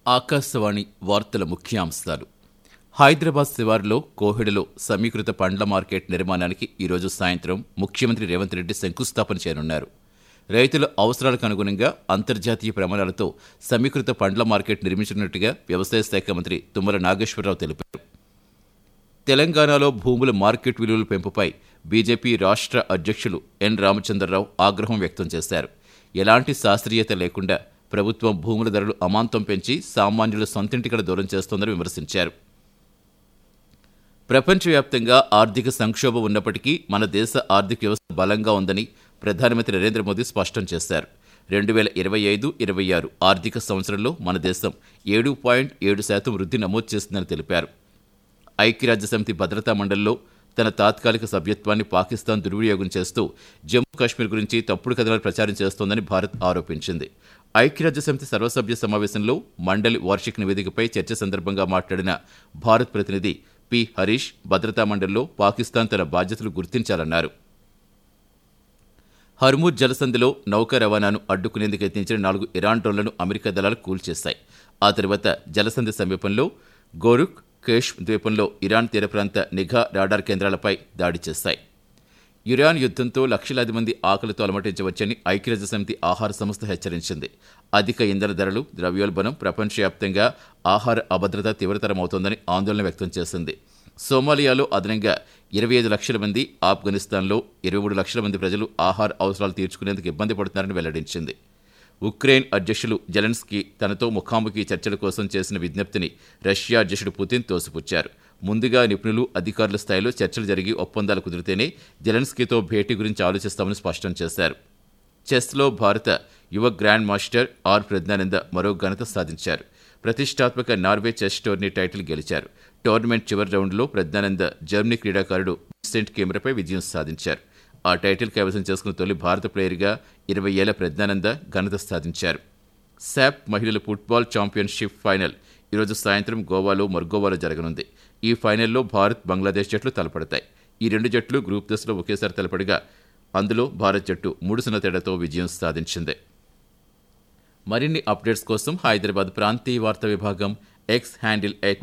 ఆకాశవాణి వార్తల ముఖ్యాంశాలు హైదరాబాద్ శివారులో కోహెడలో సమీకృత పండ్ల మార్కెట్ నిర్మాణానికి ఈరోజు సాయంత్రం ముఖ్యమంత్రి రేవంత్ రెడ్డి శంకుస్థాపన చేయనున్నారు రైతుల అవసరాలకు అనుగుణంగా అంతర్జాతీయ ప్రమాణాలతో సమీకృత పండ్ల మార్కెట్ నిర్మించనున్నట్టుగా వ్యవసాయ శాఖ మంత్రి తుమ్మల నాగేశ్వరరావు తెలిపారు తెలంగాణలో భూముల మార్కెట్ విలువల పెంపుపై బీజేపీ రాష్ట్ర అధ్యక్షులు ఎన్ రామచంద్రరావు ఆగ్రహం వ్యక్తం చేశారు ఎలాంటి శాస్త్రీయత లేకుండా ప్రభుత్వం భూముల ధరలు అమాంతం పెంచి సామాన్యుల సొంతింటికడ దూరం చేస్తోందని విమర్శించారు ప్రపంచవ్యాప్తంగా ఆర్థిక సంక్షోభం ఉన్నప్పటికీ మన దేశ ఆర్థిక వ్యవస్థ బలంగా ఉందని ప్రధానమంత్రి నరేంద్ర మోదీ స్పష్టం చేశారు రెండు వేల ఇరవై ఐదు ఇరవై ఆరు ఆర్థిక సంవత్సరంలో మన దేశం ఏడు పాయింట్ ఏడు శాతం వృద్ధి నమోదు చేసిందని తెలిపారు ఐక్యరాజ్యసమితి భద్రతా మండలిలో తన తాత్కాలిక సభ్యత్వాన్ని పాకిస్తాన్ దుర్వినియోగం చేస్తూ జమ్మూ కాశ్మీర్ గురించి తప్పుడు కథనాలు ప్రచారం చేస్తోందని భారత్ ఆరోపించింది ఐక్యరాజ్యసమితి సర్వసభ్య సమావేశంలో మండలి వార్షిక నివేదికపై చర్చ సందర్భంగా మాట్లాడిన భారత్ ప్రతినిధి పి హరీష్ భద్రతా మండలిలో పాకిస్తాన్ తన బాధ్యతలు గుర్తించాలన్నారు హర్మూజ్ జలసంధిలో నౌక రవాణాను అడ్డుకునేందుకు యత్నించిన నాలుగు ఇరాన్ డ్రోన్లను అమెరికా దళాలు కూల్చేశాయి ఆ తర్వాత జలసంధి సమీపంలో గోరుక్ కేష్ ద్వీపంలో ఇరాన్ తీర ప్రాంత నిఘా రాడార్ కేంద్రాలపై దాడి చేశాయి ఇరాన్ యుద్ధంతో లక్షలాది మంది ఆకలితో అలమటించవచ్చని ఐక్యరాజ్యసమితి ఆహార సంస్థ హెచ్చరించింది అధిక ఇంధన ధరలు ద్రవ్యోల్బణం ప్రపంచవ్యాప్తంగా ఆహార అభద్రత తీవ్రతరమవుతోందని ఆందోళన వ్యక్తం చేసింది సోమాలియాలో అదనంగా ఇరవై ఐదు లక్షల మంది ఆఫ్ఘనిస్తాన్లో ఇరవై మూడు లక్షల మంది ప్రజలు ఆహార అవసరాలు తీర్చుకునేందుకు ఇబ్బంది పడుతున్నారని వెల్లడించింది ఉక్రెయిన్ అధ్యక్షులు జెలెన్స్కీ తనతో ముఖాముఖి చర్చల కోసం చేసిన విజ్ఞప్తిని రష్యా అధ్యక్షుడు పుతిన్ తోసిపుచ్చారు ముందుగా నిపుణులు అధికారుల స్థాయిలో చర్చలు జరిగి ఒప్పందాలు కుదిరితేనే జెలెన్స్కీతో భేటీ గురించి ఆలోచిస్తామని స్పష్టం చేశారు చెస్లో భారత యువ గ్రాండ్ మాస్టర్ ఆర్ ప్రజ్ఞానంద మరో ఘనత సాధించారు ప్రతిష్టాత్మక నార్వే చెస్ టోర్నీ టైటిల్ గెలిచారు టోర్నమెంట్ చివరి రౌండ్లో ప్రజ్ఞానంద జర్మనీ క్రీడాకారుడు విన్సెంట్ కెమెరాపై విజయం సాధించారు ఆ టైటిల్ కైవసం చేసుకున్న తొలి భారత ప్లేయర్గా ఇరవై ఏళ్ల ప్రజ్ఞానంద ఘనత సాధించారు శాప్ మహిళల ఫుట్బాల్ ఛాంపియన్షిప్ ఫైనల్ ఈరోజు సాయంత్రం గోవాలో మర్గోవాలో జరగనుంది ఈ ఫైనల్లో భారత్ బంగ్లాదేశ్ జట్లు తలపడతాయి ఈ రెండు జట్లు గ్రూప్ దశలో ఒకేసారి తలపడిగా అందులో భారత్ జట్టు మూడు సున్నా తేడాతో విజయం సాధించింది మరిన్ని అప్డేట్స్ కోసం హైదరాబాద్ ప్రాంతీయ వార్తా విభాగం ఎక్స్ హ్యాండిల్ ఎట్